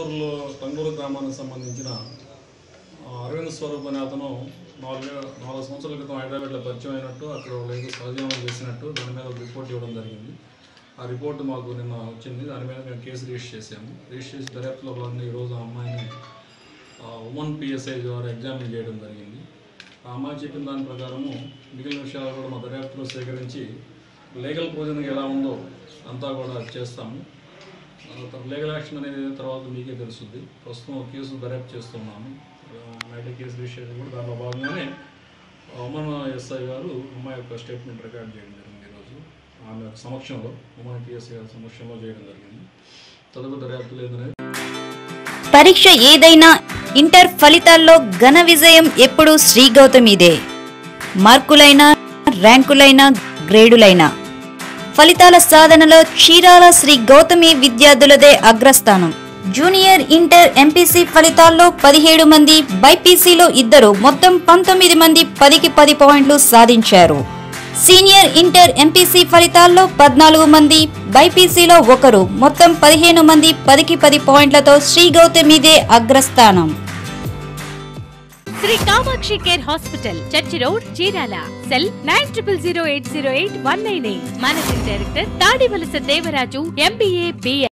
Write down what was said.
టంగూరులో టంగూరు గ్రామానికి సంబంధించిన ఆ, అరవింద్ స్వరూప్ అనే అతను నాలుగు నాలుగు సంవత్సరాల క్రితం హైదరాబాద్లో పరిచయం అయినట్టు అక్కడ లేదు సహజీవనం చేసినట్టు దాని మీద ఒక రిపోర్ట్ ఇవ్వడం జరిగింది ఆ రిపోర్ట్ మాకు నిన్న వచ్చింది దాని మీద మేము కేసు రిజిస్టర్ చేసాము రిజిస్టర్ చేసి దర్యాప్తులో భాగంగా ఈరోజు ఆ అమ్మాయిని ఉమెన్ పిఎస్ఐ ద్వారా ఎగ్జామిన్ చేయడం జరిగింది ఆ అమ్మాయి చెప్పిన దాని ప్రకారము మిగిలిన విషయాలు కూడా మా దర్యాప్తులో సేకరించి లీగల్ ప్రొవిజన్ ఎలా ఉందో అంతా కూడా చేస్తాము లీగల్ యాక్షన్ అనేది తర్వాత మీకే తెలుస్తుంది ప్రస్తుతం కేసు దర్యాప్తు చేస్తున్నాము నైట్ కేసు రిజిస్టర్ చేసి కూడా దానిలో భాగంగానే ఉమన్ ఎస్ఐ గారు అమ్మాయి యొక్క స్టేట్మెంట్ రికార్డ్ చేయడం జరిగింది ఈరోజు ఆమె యొక్క సమక్షంలో ఉమన్ పిఎస్ఐ గారి సమక్షంలో చేయడం జరిగింది తదుపరి దర్యాప్తులు ఏంటనేది పరీక్ష ఏదైనా ఇంటర్ ఫలితాల్లో ఘన విజయం ఎప్పుడూ శ్రీ గౌతమిదే మార్కులైనా ర్యాంకులైనా గ్రేడులైనా ఫలితాల సాధనలో చీరాల శ్రీ గౌతమి విద్యార్థులదే అగ్రస్థానం జూనియర్ ఇంటర్ ఎంపీసీ ఫలితాల్లో పదిహేడు మంది బైపీసీలో ఇద్దరు మొత్తం పంతొమ్మిది మంది పదికి పది పాయింట్లు సాధించారు సీనియర్ ఇంటర్ ఎంపీసీ ఫలితాల్లో పద్నాలుగు మంది బైపీసీలో ఒకరు మొత్తం పదిహేను మంది పదికి పది పాయింట్లతో శ్రీ గౌతమిదే అగ్రస్థానం Sri Kamakshi care hospital church road Chirala cell nine triple zero eight zero eight one nine eight managing director Tadivalasa Devaraju MBA BL